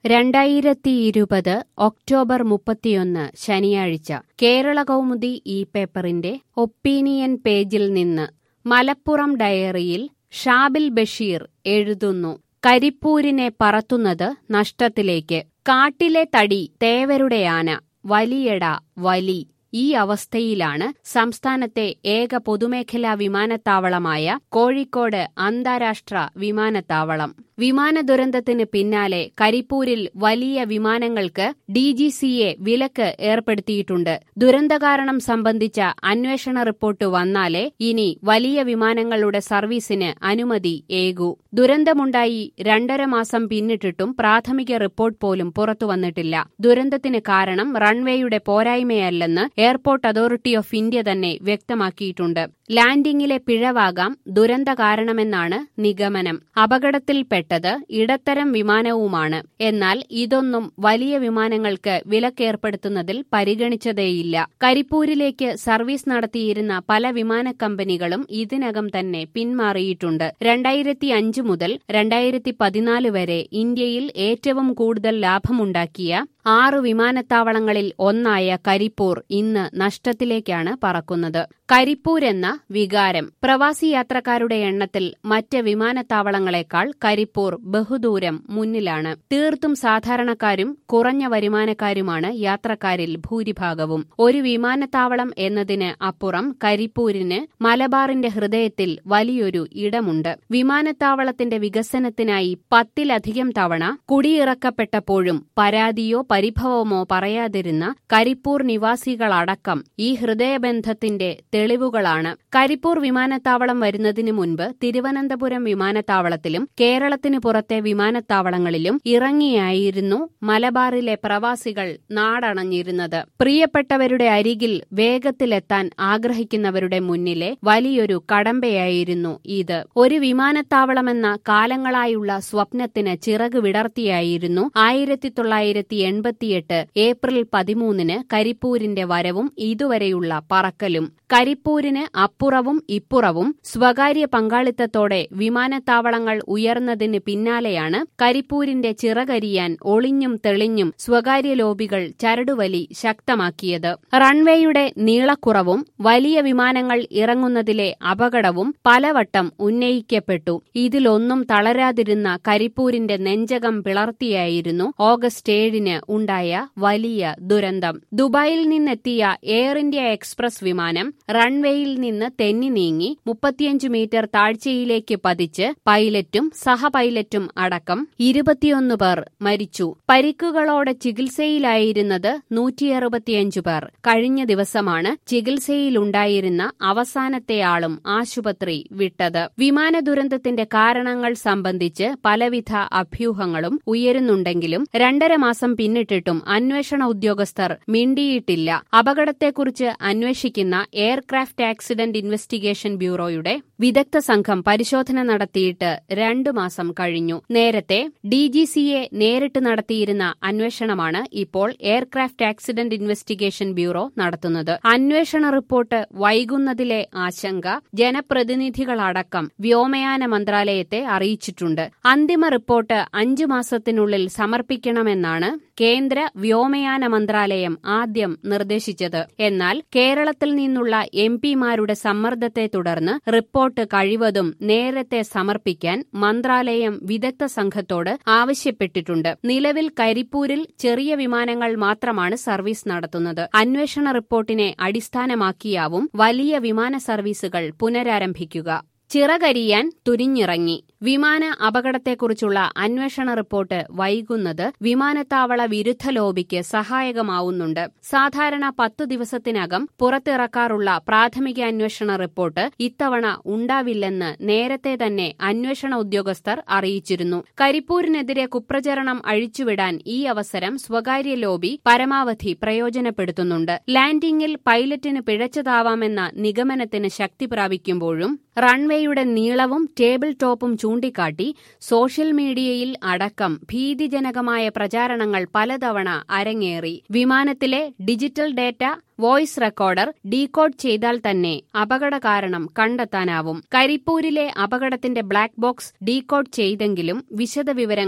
രണ്ടായിരത്തി ഇരുപത് ഒക്ടോബർ മുപ്പത്തിയൊന്ന് ശനിയാഴ്ച കേരള കൗമുദി ഈ പേപ്പറിന്റെ ഒപ്പീനിയൻ പേജിൽ നിന്ന് മലപ്പുറം ഡയറിയിൽ ഷാബിൽ ബഷീർ എഴുതുന്നു കരിപ്പൂരിനെ പറത്തുന്നത് നഷ്ടത്തിലേക്ക് കാട്ടിലെ തടി തേവരുടെ ആന വലിയട വലി ഈ അവസ്ഥയിലാണ് സംസ്ഥാനത്തെ ഏക പൊതുമേഖലാ വിമാനത്താവളമായ കോഴിക്കോട് അന്താരാഷ്ട്ര വിമാനത്താവളം വിമാന ദുരന്തത്തിന് പിന്നാലെ കരിപ്പൂരിൽ വലിയ വിമാനങ്ങൾക്ക് ഡി ജി സിയെ വിലക്ക് ഏർപ്പെടുത്തിയിട്ടുണ്ട് ദുരന്ത കാരണം സംബന്ധിച്ച അന്വേഷണ റിപ്പോർട്ട് വന്നാലേ ഇനി വലിയ വിമാനങ്ങളുടെ സർവീസിന് അനുമതി ഏകൂ ദുരന്തമുണ്ടായി രണ്ടര മാസം പിന്നിട്ടിട്ടും പ്രാഥമിക റിപ്പോർട്ട് പോലും പുറത്തുവന്നിട്ടില്ല ദുരന്തത്തിന് കാരണം റൺവേയുടെ പോരായ്മയല്ലെന്ന് എയർപോർട്ട് അതോറിറ്റി ഓഫ് ഇന്ത്യ തന്നെ വ്യക്തമാക്കിയിട്ടുണ്ട് ലാൻഡിംഗിലെ പിഴവാകാം ദുരന്ത കാരണമെന്നാണ് നിഗമനം അപകടത്തിൽപ്പെട്ടത് ഇടത്തരം വിമാനവുമാണ് എന്നാൽ ഇതൊന്നും വലിയ വിമാനങ്ങൾക്ക് വിലക്കേർപ്പെടുത്തുന്നതിൽ പരിഗണിച്ചതേയില്ല കരിപ്പൂരിലേക്ക് സർവീസ് നടത്തിയിരുന്ന പല വിമാന കമ്പനികളും ഇതിനകം തന്നെ പിന്മാറിയിട്ടുണ്ട് രണ്ടായിരത്തി അഞ്ച് മുതൽ രണ്ടായിരത്തി പതിനാല് വരെ ഇന്ത്യയിൽ ഏറ്റവും കൂടുതൽ ലാഭമുണ്ടാക്കിയ ആറ് വിമാനത്താവളങ്ങളിൽ ഒന്നായ കരിപ്പൂർ ഇന്ന് നഷ്ടത്തിലേക്കാണ് പറക്കുന്നത് കരിപ്പൂർ എന്ന വികാരം പ്രവാസി യാത്രക്കാരുടെ എണ്ണത്തിൽ മറ്റ് വിമാനത്താവളങ്ങളെക്കാൾ കരിപ്പൂർ ബഹുദൂരം മുന്നിലാണ് തീർത്തും സാധാരണക്കാരും കുറഞ്ഞ വരുമാനക്കാരുമാണ് യാത്രക്കാരിൽ ഭൂരിഭാഗവും ഒരു വിമാനത്താവളം എന്നതിന് അപ്പുറം കരിപ്പൂരിന് മലബാറിന്റെ ഹൃദയത്തിൽ വലിയൊരു ഇടമുണ്ട് വിമാനത്താവളത്തിന്റെ വികസനത്തിനായി പത്തിലധികം തവണ കുടിയിറക്കപ്പെട്ടപ്പോഴും പരാതിയോ പരിഭവമോ പറയാതിരുന്ന കരിപ്പൂർ നിവാസികളടക്കം ഈ ഹൃദയബന്ധത്തിന്റെ തെളിവുകളാണ് കരിപ്പൂർ വിമാനത്താവളം വരുന്നതിനു മുൻപ് തിരുവനന്തപുരം വിമാനത്താവളത്തിലും കേരളത്തിനു പുറത്തെ വിമാനത്താവളങ്ങളിലും ഇറങ്ങിയായിരുന്നു മലബാറിലെ പ്രവാസികൾ നാടണഞ്ഞിരുന്നത് പ്രിയപ്പെട്ടവരുടെ അരികിൽ വേഗത്തിലെത്താൻ ആഗ്രഹിക്കുന്നവരുടെ മുന്നിലെ വലിയൊരു കടമ്പയായിരുന്നു ഇത് ഒരു വിമാനത്താവളമെന്ന കാലങ്ങളായുള്ള സ്വപ്നത്തിന് ചിറക് വിടർത്തിയായിരുന്നു ആയിരത്തി തൊള്ളായിരത്തി എൺപത്തിയെട്ട് ഏപ്രിൽ പതിമൂന്നിന് കരിപ്പൂരിന്റെ വരവും ഇതുവരെയുള്ള പറക്കലും കരിപ്പൂരിന് അപ്പുറവും ഇപ്പുറവും സ്വകാര്യ പങ്കാളിത്തത്തോടെ വിമാനത്താവളങ്ങൾ ഉയർന്നതിന് പിന്നാലെയാണ് കരിപ്പൂരിന്റെ ചിറകരിയാൻ ഒളിഞ്ഞും തെളിഞ്ഞും സ്വകാര്യ ലോബികൾ ചരടുവലി ശക്തമാക്കിയത് റൺവേയുടെ നീളക്കുറവും വലിയ വിമാനങ്ങൾ ഇറങ്ങുന്നതിലെ അപകടവും പലവട്ടം ഉന്നയിക്കപ്പെട്ടു ഇതിലൊന്നും തളരാതിരുന്ന കരിപ്പൂരിന്റെ നെഞ്ചകം പിളർത്തിയായിരുന്നു ഓഗസ്റ്റ് ഏഴിന് ഉണ്ടായ വലിയ ദുരന്തം ദുബായിൽ നിന്നെത്തിയ എയർ ഇന്ത്യ എക്സ്പ്രസ് വിമാനം റൺവേയിൽ നിന്ന് തെന്നി നീങ്ങി മുപ്പത്തിയഞ്ച് മീറ്റർ താഴ്ചയിലേക്ക് പതിച്ച് പൈലറ്റും സഹപൈലറ്റും അടക്കം ഇരുപത്തിയൊന്ന് പേർ മരിച്ചു പരിക്കുകളോടെ ചികിത്സയിലായിരുന്നത് നൂറ്റിയറുപത്തിയഞ്ചു പേർ കഴിഞ്ഞ ദിവസമാണ് ചികിത്സയിലുണ്ടായിരുന്ന അവസാനത്തെയാളും ആശുപത്രി വിട്ടത് വിമാന ദുരന്തത്തിന്റെ കാരണങ്ങൾ സംബന്ധിച്ച് പലവിധ അഭ്യൂഹങ്ങളും ഉയരുന്നുണ്ടെങ്കിലും രണ്ടര മാസം പിന്നിട്ടിട്ടും അന്വേഷണ ഉദ്യോഗസ്ഥർ മിണ്ടിയിട്ടില്ല അപകടത്തെക്കുറിച്ച് അന്വേഷിക്കുന്ന എയർക്രാഫ്റ്റ് ആക്സിഡന്റ് ഇൻവെസ്റ്റിഗേഷൻ ബ്യൂറോയുടെ വിദഗ്ധ സംഘം പരിശോധന നടത്തിയിട്ട് രണ്ടു മാസം കഴിഞ്ഞു നേരത്തെ ഡിജിസിയെ നേരിട്ട് നടത്തിയിരുന്ന അന്വേഷണമാണ് ഇപ്പോൾ എയർക്രാഫ്റ്റ് ആക്സിഡന്റ് ഇൻവെസ്റ്റിഗേഷൻ ബ്യൂറോ നടത്തുന്നത് അന്വേഷണ റിപ്പോർട്ട് വൈകുന്നതിലെ ആശങ്ക ജനപ്രതിനിധികളടക്കം വ്യോമയാന മന്ത്രാലയത്തെ അറിയിച്ചിട്ടുണ്ട് അന്തിമ റിപ്പോർട്ട് അഞ്ചു മാസത്തിനുള്ളിൽ സമർപ്പിക്കണമെന്നാണ് കേന്ദ്ര വ്യോമയാന മന്ത്രാലയം ആദ്യം നിർദ്ദേശിച്ചത് എന്നാൽ കേരളത്തിൽ നിന്നുള്ള എം പിമാരുടെ സമ്മർദ്ദത്തെ തുടർന്ന് റിപ്പോർട്ട് കഴിവതും നേരത്തെ സമർപ്പിക്കാൻ മന്ത്രാലയം വിദഗ്ധ സംഘത്തോട് ആവശ്യപ്പെട്ടിട്ടുണ്ട് നിലവിൽ കരിപ്പൂരിൽ ചെറിയ വിമാനങ്ങൾ മാത്രമാണ് സർവീസ് നടത്തുന്നത് അന്വേഷണ റിപ്പോർട്ടിനെ അടിസ്ഥാനമാക്കിയാവും വലിയ വിമാന സർവീസുകൾ പുനരാരംഭിക്കുക ചിറകരിയാൻ തുരിഞ്ഞിറങ്ങി വിമാന അപകടത്തെക്കുറിച്ചുള്ള അന്വേഷണ റിപ്പോർട്ട് വൈകുന്നത് വിമാനത്താവള വിരുദ്ധ ലോബിക്ക് സഹായകമാവുന്നുണ്ട് സാധാരണ പത്തു ദിവസത്തിനകം പുറത്തിറക്കാറുള്ള പ്രാഥമിക അന്വേഷണ റിപ്പോർട്ട് ഇത്തവണ ഉണ്ടാവില്ലെന്ന് നേരത്തെ തന്നെ അന്വേഷണ ഉദ്യോഗസ്ഥർ അറിയിച്ചിരുന്നു കരിപ്പൂരിനെതിരെ കുപ്രചരണം അഴിച്ചുവിടാൻ ഈ അവസരം സ്വകാര്യ ലോബി പരമാവധി പ്രയോജനപ്പെടുത്തുന്നുണ്ട് ലാൻഡിംഗിൽ പൈലറ്റിന് പിഴച്ചതാവാമെന്ന നിഗമനത്തിന് ശക്തി പ്രാപിക്കുമ്പോഴും റൺവേയുടെ നീളവും ടേബിൾ ടോപ്പും ചൂണ്ടിക്കാട്ടി സോഷ്യൽ മീഡിയയിൽ അടക്കം ഭീതിജനകമായ പ്രചാരണങ്ങൾ പലതവണ അരങ്ങേറി വിമാനത്തിലെ digital data voice recorder decode ചെയ്താൽ തന്നെ അപകട കാരണം കണ്ടെത്താനാവും കരിപ്പൂരിലെ അപകടത്തിന്റെ ബ്ലാക്ക് ബോക്സ് ഡീകോഡ് ചെയ്തെങ്കിലും വിശദവിവരങ്ങൾ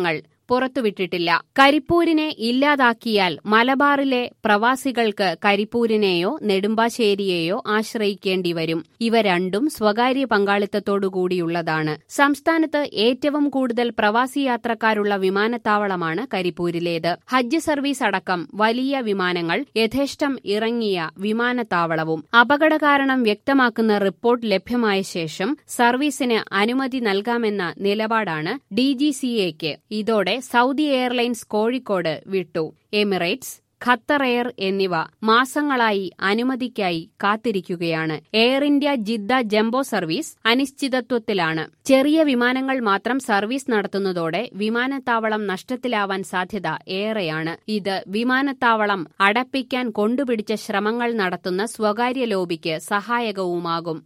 പുറത്തുവിട്ടിട്ടില്ല കരിപ്പൂരിനെ ഇല്ലാതാക്കിയാൽ മലബാറിലെ പ്രവാസികൾക്ക് കരിപ്പൂരിനെയോ നെടുമ്പാശ്ശേരിയെയോ ആശ്രയിക്കേണ്ടി വരും ഇവ രണ്ടും സ്വകാര്യ പങ്കാളിത്തത്തോടുകൂടിയുള്ളതാണ് സംസ്ഥാനത്ത് ഏറ്റവും കൂടുതൽ പ്രവാസി യാത്രക്കാരുള്ള വിമാനത്താവളമാണ് കരിപ്പൂരിലേത് ഹജ്ജ് സർവീസ് അടക്കം വലിയ വിമാനങ്ങൾ യഥേഷ്ടം ഇറങ്ങിയ വിമാനത്താവളവും അപകട കാരണം വ്യക്തമാക്കുന്ന റിപ്പോർട്ട് ലഭ്യമായ ശേഷം സർവീസിന് അനുമതി നൽകാമെന്ന നിലപാടാണ് ഡിജിസിഎക്ക് ഇതോടെ സൗദി എയർലൈൻസ് കോഴിക്കോട് വിട്ടു എമിറേറ്റ്സ് ഖത്തർ എയർ എന്നിവ മാസങ്ങളായി അനുമതിക്കായി കാത്തിരിക്കുകയാണ് Air India Jeddah jumbo service അനിശ്ചിതത്വത്തിലാണ് ചെറിയ വിമാനങ്ങൾ മാത്രം സർവീസ് നടത്തുന്നതോടെ വിമാനത്താവളം നഷ്ടത്തിലാവാൻ സാധ്യത ഏറെയാണ് ഇത് വിമാനത്താവളം അടപ്പിക്കാൻ കൊണ്ടുപിടിച്ച ശ്രമങ്ങൾ നടത്തുന്ന സ്വകാര്യ ലോബിക്ക് സഹായകവുമാകും